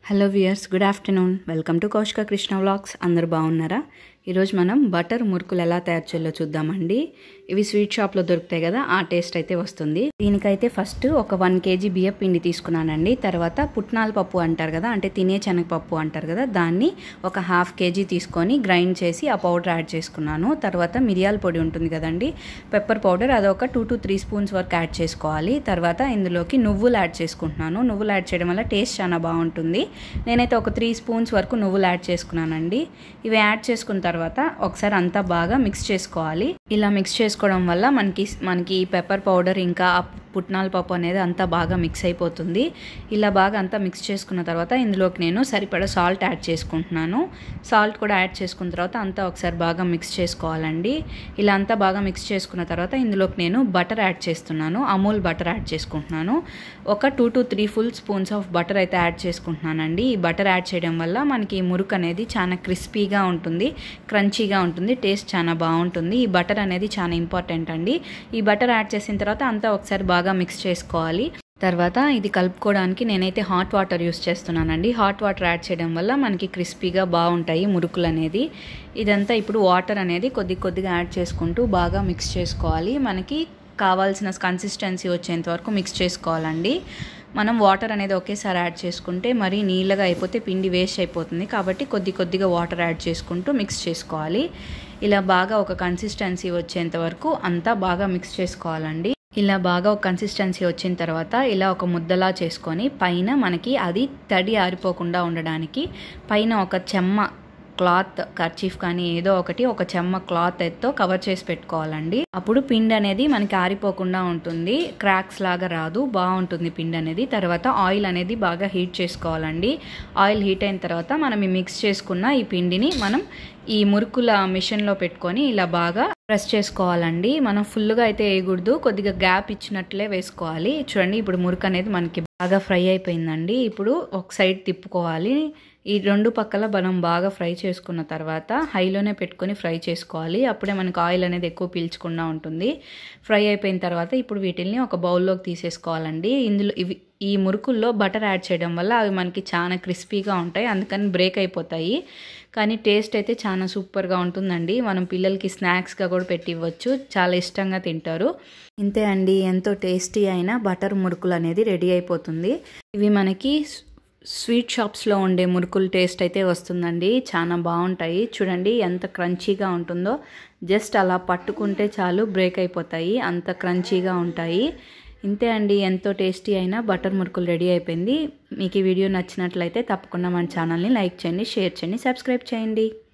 hello viewers good afternoon welcome to Kaushika Krishna vlogs అందరు బాగున్నారా ఈరోజు మనం బటర్ మురుకులు ఎలా తయారు చేయాలో చూద్దామండి ఇవి స్వీట్ షాప్లో దొరుకుతాయి కదా ఆ టేస్ట్ అయితే వస్తుంది దీనికైతే ఫస్ట్ ఒక వన్ కేజీ బియ్యం పిండి తీసుకున్నానండి తర్వాత పుట్నాల పప్పు అంటారు కదా అంటే తినే శనగపప్పు అంటారు కదా దాన్ని ఒక హాఫ్ కేజీ తీసుకొని గ్రైండ్ చేసి ఆ పౌడర్ యాడ్ చేసుకున్నాను తర్వాత మిరియాల పొడి ఉంటుంది కదండి పెప్పర్ పౌడర్ అదొక టూ టు త్రీ స్పూన్స్ వరకు యాడ్ చేసుకోవాలి తర్వాత ఇందులోకి నువ్వులు యాడ్ చేసుకుంటున్నాను నువ్వులు యాడ్ చేయడం వల్ల టేస్ట్ చాలా బాగుంటుంది నేనైతే ఒక త్రీ స్పూన్స్ వరకు నువ్వులు యాడ్ చేసుకున్నానండి ఇవి యాడ్ చేసుకున్న తర్వాత ఒకసారి అంతా బాగా మిక్స్ చేసుకోవాలి ఇలా మిక్స్ చేసుకోవడం వల్ల మనకి మనకి పెప్పర్ పౌడర్ ఇంకా పుట్నాల పప్పు అనేది అంతా బాగా మిక్స్ అయిపోతుంది ఇలా బాగా అంతా మిక్స్ చేసుకున్న తర్వాత ఇందులోకి నేను సరిపడా సాల్ట్ యాడ్ చేసుకుంటున్నాను సాల్ట్ కూడా యాడ్ చేసుకున్న తర్వాత అంతా ఒకసారి బాగా మిక్స్ చేసుకోవాలండి ఇలా అంతా బాగా మిక్స్ చేసుకున్న తర్వాత ఇందులోకి నేను బటర్ యాడ్ చేస్తున్నాను అమూల్ బటర్ యాడ్ చేసుకుంటున్నాను ఒక two to three full spoons of butter అయితే యాడ్ చేసుకుంటున్నానండి ఈ బటర్ యాడ్ చేయడం వల్ల మనకి మురుకు అనేది చాలా క్రిస్పీగా ఉంటుంది క్రంచీగా ఉంటుంది టేస్ట్ చాలా బాగుంటుంది ఈ బటర్ అనేది చాలా ఇంపార్టెంట్ అండి ఈ బటర్ యాడ్ చేసిన తర్వాత అంతా ఒకసారి బాగా మిక్స్ చేసుకోవాలి తర్వాత ఇది కలుపుకోవడానికి నేనైతే హాట్ వాటర్ యూస్ చేస్తున్నానండి హాట్ వాటర్ యాడ్ చేయడం వల్ల మనకి క్రిస్పీగా బాగుంటాయి మురుకులు అనేది ఇదంతా ఇప్పుడు వాటర్ అనేది కొద్ది కొద్దిగా యాడ్ చేసుకుంటూ బాగా మిక్స్ చేసుకోవాలి మనకి కావాల్సిన కన్సిస్టెన్సీ వచ్చేంత వరకు మిక్స్ చేసుకోవాలండి మనం వాటర్ అనేది ఒకేసారి యాడ్ చేసుకుంటే మరీ నీళ్ళగా అయిపోతే పిండి వేస్ట్ అయిపోతుంది కాబట్టి కొద్ది కొద్దిగా వాటర్ యాడ్ చేసుకుంటూ మిక్స్ చేసుకోవాలి ఇలా బాగా ఒక కన్సిస్టెన్సీ వచ్చేంత వరకు అంతా బాగా మిక్స్ చేసుకోవాలండి ఇలా బాగా ఒక కన్సిస్టెన్సీ వచ్చిన తర్వాత ఇలా ఒక ముద్దలా చేసుకొని పైన మనకి అది తడి ఆరిపోకుండా ఉండడానికి పైన ఒక చెమ్మ క్లాత్ కర్చీఫ్ కానీ ఏదో ఒకటి ఒక చెమ్మ క్లాత్ ఎత్తో కవర్ చేసి పెట్టుకోవాలండి అప్పుడు పిండి అనేది మనకి ఆరిపోకుండా ఉంటుంది క్రాక్స్ లాగా రాదు బాగుంటుంది పిండి అనేది తర్వాత ఆయిల్ అనేది బాగా హీట్ చేసుకోవాలండి ఆయిల్ హీట్ అయిన తర్వాత మనం ఈ మిక్స్ చేసుకున్న ఈ పిండిని మనం ఈ మురుకుల మిషన్లో పెట్టుకొని ఇలా బాగా ప్రెస్ చేసుకోవాలండి మనం ఫుల్గా అయితే వేయకూడదు కొద్దిగా గ్యాప్ ఇచ్చినట్లే వేసుకోవాలి చూడండి ఇప్పుడు మురుకు అనేది మనకి బాగా ఫ్రై అయిపోయిందండి ఇప్పుడు ఒక సైడ్ తిప్పుకోవాలి ఈ రెండు పక్కల మనం బాగా ఫ్రై చేసుకున్న తర్వాత హైలోనే పెట్టుకొని ఫ్రై చేసుకోవాలి అప్పుడే మనకు ఆయిల్ అనేది ఎక్కువ పీల్చకుండా ఉంటుంది ఫ్రై అయిపోయిన తర్వాత ఇప్పుడు వీటిల్ని ఒక బౌల్లోకి తీసేసుకోవాలండి ఇందులో ఇవి ఈ మురుకుల్లో బటర్ యాడ్ చేయడం వల్ల అవి మనకి చాలా క్రిస్పీగా ఉంటాయి అందుకని బ్రేక్ అయిపోతాయి కానీ టేస్ట్ అయితే చాలా సూపర్గా ఉంటుందండి మనం పిల్లలకి స్నాక్స్గా కూడా పెట్టి ఇవ్వచ్చు చాలా ఇష్టంగా తింటారు ఇంతే అండి ఎంతో టేస్టీ అయిన బటర్ మురుకులు అనేది రెడీ అయిపోతుంది ఇవి మనకి స్వీట్ షాప్స్లో ఉండే మురుకులు టేస్ట్ అయితే వస్తుందండి చాలా బాగుంటాయి చూడండి ఎంత క్రంచీగా ఉంటుందో జస్ట్ అలా పట్టుకుంటే చాలు బ్రేక్ అయిపోతాయి అంత క్రంచీగా ఉంటాయి ఇంతే అండి ఎంతో టేస్టీ అయిన బటర్ మురుకులు రెడీ అయిపోయింది మీకు ఈ వీడియో నచ్చినట్లయితే తప్పకుండా మన ఛానల్ని లైక్ చేయండి షేర్ చేయండి సబ్స్క్రైబ్ చేయండి